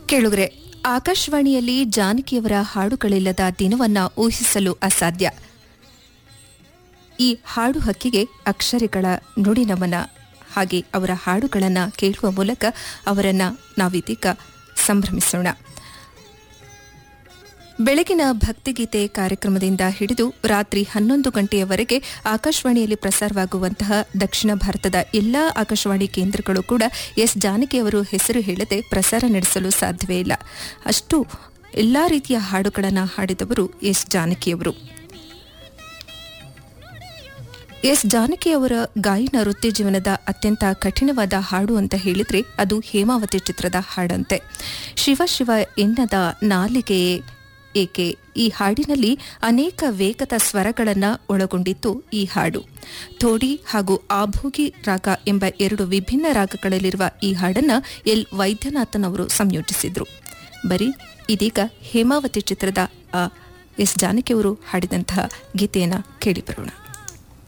ಕೇಳುಗ್ರೆ ಆಕಾಶವಾಣಿಯಲ್ಲಿ ಜಾನಕಿಯವರ ಹಾಡುಗಳಿಲ್ಲದ ದಿನವನ್ನ ಊಹಿಸಲು ಅಸಾಧ್ಯ ಈ ಹಾಡು ಹಕ್ಕಿಗೆ ಅಕ್ಷರಗಳ ನುಡಿ ನಮನ ಹಾಗೆ ಅವರ ಹಾಡುಗಳನ್ನು ಕೇಳುವ ಮೂಲಕ ಅವರನ್ನ ನಾವಿದೀಗ ಸಂಭ್ರಮಿಸೋಣ ಬೆಳಗಿನ ಭಕ್ತಿಗೀತೆ ಕಾರ್ಯಕ್ರಮದಿಂದ ಹಿಡಿದು ರಾತ್ರಿ ಹನ್ನೊಂದು ಗಂಟೆಯವರೆಗೆ ಆಕಾಶವಾಣಿಯಲ್ಲಿ ಪ್ರಸಾರವಾಗುವಂತಹ ದಕ್ಷಿಣ ಭಾರತದ ಎಲ್ಲಾ ಆಕಾಶವಾಣಿ ಕೇಂದ್ರಗಳು ಕೂಡ ಎಸ್ ಜಾನಕಿಯವರು ಹೆಸರು ಹೇಳದೆ ಪ್ರಸಾರ ನಡೆಸಲು ಸಾಧ್ಯವೇ ಇಲ್ಲ ಅಷ್ಟು ಎಲ್ಲಾ ರೀತಿಯ ಹಾಡುಗಳನ್ನು ಹಾಡಿದವರು ಎಸ್ ಜಾನಕಿಯವರು ಎಸ್ ಜಾನಕಿ ಅವರ ಗಾಯನ ವೃತ್ತಿ ಜೀವನದ ಅತ್ಯಂತ ಕಠಿಣವಾದ ಹಾಡು ಅಂತ ಹೇಳಿದ್ರೆ ಅದು ಹೇಮಾವತಿ ಚಿತ್ರದ ಹಾಡಂತೆ ಶಿವ ಶಿವ ಎನ್ನದ ನಾಲಿಗೆಯೇ ಏಕೆ ಈ ಹಾಡಿನಲ್ಲಿ ಅನೇಕ ವೇಗದ ಸ್ವರಗಳನ್ನು ಒಳಗೊಂಡಿತ್ತು ಈ ಹಾಡು ಥೋಡಿ ಹಾಗೂ ಆಭೋಗಿ ರಾಗ ಎಂಬ ಎರಡು ವಿಭಿನ್ನ ರಾಗಗಳಲ್ಲಿರುವ ಈ ಹಾಡನ್ನ ಎಲ್ ವೈದ್ಯನಾಥನ್ ಅವರು ಸಂಯೋಜಿಸಿದ್ರು ಬರೀ ಇದೀಗ ಹೇಮಾವತಿ ಚಿತ್ರದ ಆ ಎಸ್ ಜಾನಕಿ ಅವರು ಹಾಡಿದಂತಹ ಗೀತೆಯನ್ನ ಕೇಳಿ ಬರೋಣ